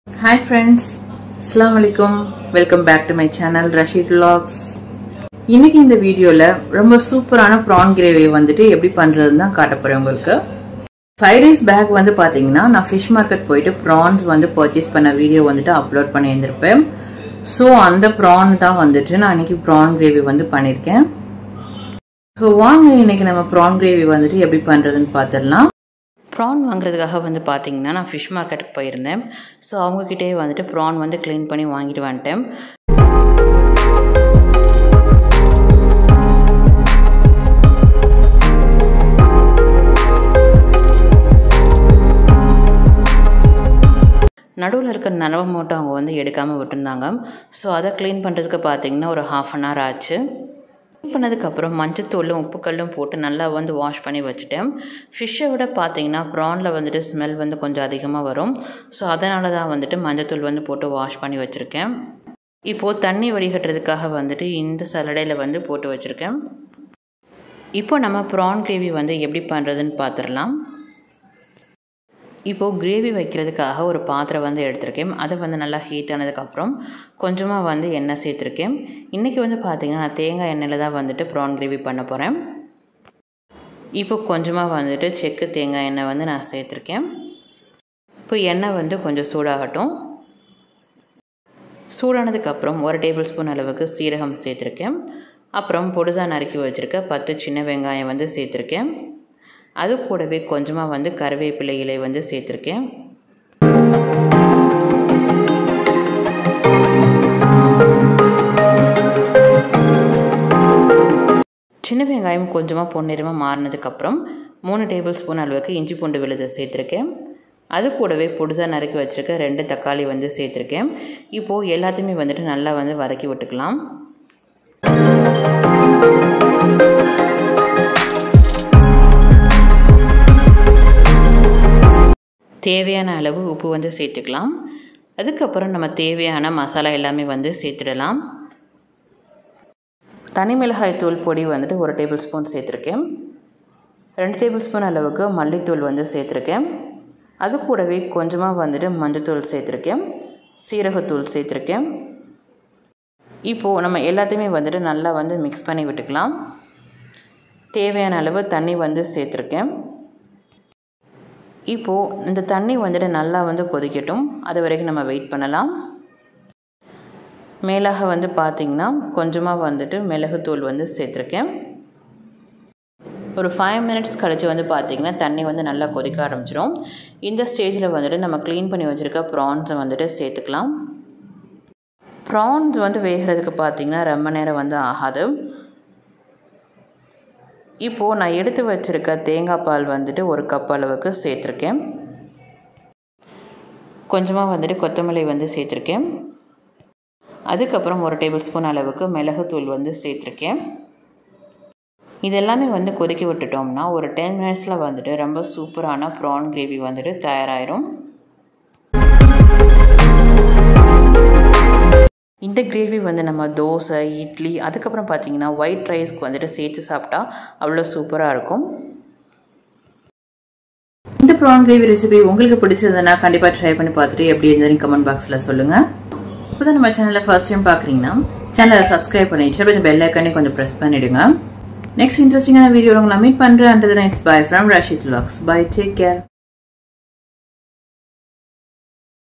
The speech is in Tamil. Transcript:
ஹாய் ஃப்ரெண்ட்ஸ் அஸ்லாம் வலைக்கும் welcome back to my channel Rashid vlogs இன்னைக்கு இந்த வீடியோல ரொம்ப சூப்பரான ப்ரான் கிரேவி வந்துட்டு எப்படி பண்றதுன்னு தான் காட்ட போறேன் உங்களுக்கு ஃபைவ் டேஸ் பேக் வந்து பாத்தீங்கன்னா நான் ஃபிஷ் மார்க்கெட் போயிட்டு ப்ரான்ஸ் வந்து பர்ச்சேஸ் பண்ண வீடியோ வந்துட்டு அப்லோட் பண்ணியிருந்திருப்பேன் ஸோ அந்த ப்ரான் தான் வந்துட்டு நான் இன்னைக்கு ப்ரான் கிரேவி வந்து பண்ணியிருக்கேன் ஸோ வாங்க இன்னைக்கு நம்ம ப்ரான் கிரேவி வந்துட்டு எப்படி பண்றதுன்னு பார்த்துடலாம் ப்ரான் வாங்குறதுக்காக வந்து பார்த்தீங்கன்னா நான் ஃபிஷ் மார்க்கெட்டுக்கு போயிருந்தேன் ஸோ அவங்கக்கிட்டே வந்துட்டு ப்ரான் வந்து க்ளீன் பண்ணி வாங்கிட்டு வந்துட்டேன் நடுவில் இருக்க நனவை மட்டும் அவங்க வந்து எடுக்காமல் விட்டுருந்தாங்க ஸோ அதை க்ளீன் பண்ணுறதுக்கு பார்த்தீங்கன்னா ஒரு ஹாஃப் அன் ஹவர் ஆச்சு க்ளீன் பண்ணதுக்கப்புறம் மஞ்சத்தூளும் உப்புக்கல்லும் போட்டு நல்லா வந்து வாஷ் பண்ணி வச்சுட்டேன் ஃபிஷ்ஷை விட பார்த்தீங்கன்னா ப்ரானில் வந்துட்டு ஸ்மெல் வந்து கொஞ்சம் அதிகமாக வரும் ஸோ அதனால தான் வந்துட்டு மஞ்சத்தூள் வந்து போட்டு வாஷ் பண்ணி வச்சுருக்கேன் இப்போது தண்ணி வடிகட்டுறதுக்காக வந்துட்டு இந்த சலடையில் வந்து போட்டு வச்சுருக்கேன் இப்போ நம்ம ப்ரான் கிரேவி வந்து எப்படி பண்ணுறதுன்னு பார்த்துடலாம் இப்போது கிரேவி வைக்கிறதுக்காக ஒரு பாத்திரம் வந்து எடுத்திருக்கேன் அதை வந்து நல்லா ஹீட் ஆனதுக்கப்புறம் கொஞ்சமாக வந்து எண்ணெய் சேர்த்துருக்கேன் இன்றைக்கி வந்து பார்த்திங்கன்னா நான் தேங்காய் எண்ணெயில் தான் வந்துட்டு ப்ரான் கிரேவி பண்ண போகிறேன் இப்போ கொஞ்சமாக வந்துட்டு செக்கு தேங்காய் எண்ணெய் வந்து நான் சேர்த்துருக்கேன் இப்போ எண்ணெய் வந்து கொஞ்சம் சூடாகட்டும் சூடானதுக்கப்புறம் ஒரு டேபிள் ஸ்பூன் அளவுக்கு சீரகம் சேர்த்துருக்கேன் அப்புறம் பொடுசாக நறுக்கி வச்சுருக்க பத்து சின்ன வெங்காயம் வந்து சேர்த்துருக்கேன் அது கூடவே கொஞ்சமாக வந்து கருவேப்பிலை இலை வந்து சேர்த்துருக்கேன் சின்ன வெங்காயம் கொஞ்சமாக பொன்னிறமாக மாறினதுக்கப்புறம் மூணு டேபிள் ஸ்பூன் அளவுக்கு இஞ்சி பூண்டு விழுதை சேர்த்துருக்கேன் அது கூடவே பொடுசாக நறுக்கி வச்சுருக்க ரெண்டு தக்காளி வந்து சேர்த்துருக்கேன் இப்போது எல்லாத்தையுமே வந்துட்டு நல்லா வந்து வதக்கி விட்டுக்கலாம் தேவையான அளவு உப்பு வந்து சேர்த்துக்கலாம் அதுக்கப்புறம் நம்ம தேவையான மசாலா எல்லாமே வந்து சேர்த்துடலாம் தனி மிளகாய் தூள் பொடி வந்துட்டு ஒரு டேபிள் ஸ்பூன் சேர்த்துருக்கேன் ரெண்டு டேபிள் ஸ்பூன் அளவுக்கு மல்லித்தூள் வந்து சேர்த்துருக்கேன் அது கூடவே கொஞ்சமாக வந்துட்டு மஞ்சத்தூள் சேர்த்துருக்கேன் சீரகத்தூள் சேர்த்துருக்கேன் இப்போது நம்ம எல்லாத்தையுமே வந்துட்டு நல்லா வந்து மிக்ஸ் பண்ணி விட்டுக்கலாம் தேவையான அளவு தண்ணி வந்து சேர்த்துருக்கேன் இப்போது இந்த தண்ணி வந்துட்டு நல்லா வந்து கொதிக்கட்டும் அது வரைக்கும் நம்ம வெயிட் பண்ணலாம் மேலாக வந்து பார்த்திங்கன்னா கொஞ்சமாக வந்துட்டு மிளகுத்தூள் வந்து சேர்த்துருக்கேன் ஒரு ஃபைவ் மினிட்ஸ் கழித்து வந்து பார்த்திங்கன்னா தண்ணி வந்து நல்லா கொதிக்க ஆரம்பிச்சிடும் இந்த ஸ்டேஜில் வந்துட்டு நம்ம க்ளீன் பண்ணி வச்சுருக்க ப்ரான்ஸை வந்துட்டு சேர்த்துக்கலாம் ப்ரான்ஸ் வந்து வேகிறதுக்கு பார்த்திங்கன்னா ரொம்ப நேரம் வந்து ஆகாது இப்போது நான் எடுத்து வச்சுருக்க தேங்காய் பால் வந்துட்டு ஒரு கப் அளவுக்கு சேர்த்துருக்கேன் கொஞ்சமாக வந்துட்டு கொத்தமல்லி வந்து சேர்த்துருக்கேன் அதுக்கப்புறம் ஒரு டேபிள் ஸ்பூன் அளவுக்கு மிளகுத்தூள் வந்து சேர்த்துருக்கேன் இது எல்லாமே வந்து கொதிக்க விட்டுட்டோம்னா ஒரு டென் மினிட்ஸில் வந்துட்டு ரொம்ப சூப்பரான ப்ரான் கிரேவி வந்துட்டு தயாராகிடும் இந்த கிரேவி வந்து நம்ம தோசை இட்லி அதுக்கப்புறம் பார்த்தீங்கன்னா ஒயிட் ரைஸ்க்கு வந்துட்டு சேர்த்து சாப்பிட்டா அவ்வளோ சூப்பராக இருக்கும் இந்த ப்ரான் கிரேவி ரெசிபி உங்களுக்கு பிடிச்சதுன்னா கண்டிப்பாக ட்ரை பண்ணி பார்த்துட்டு எப்படி இருந்ததுன்னு கமெண்ட் பாக்ஸில் சொல்லுங்கள் இப்போ தான் நம்ம சேனலில் ஃபர்ஸ்ட் டைம் பார்க்குறீங்கன்னா சேனலை சப்ஸ்கிரைப் பண்ணிட்டு கொஞ்சம் பெல் ஐக்கனே கொஞ்சம் ப்ரெஸ் பண்ணிவிடுங்க நெக்ஸ்ட் இன்ட்ரெஸ்டிங்கான வீடியோ உங்களை மீட் பண்ணுறேன் and it's bye from Rashid vlogs bye take care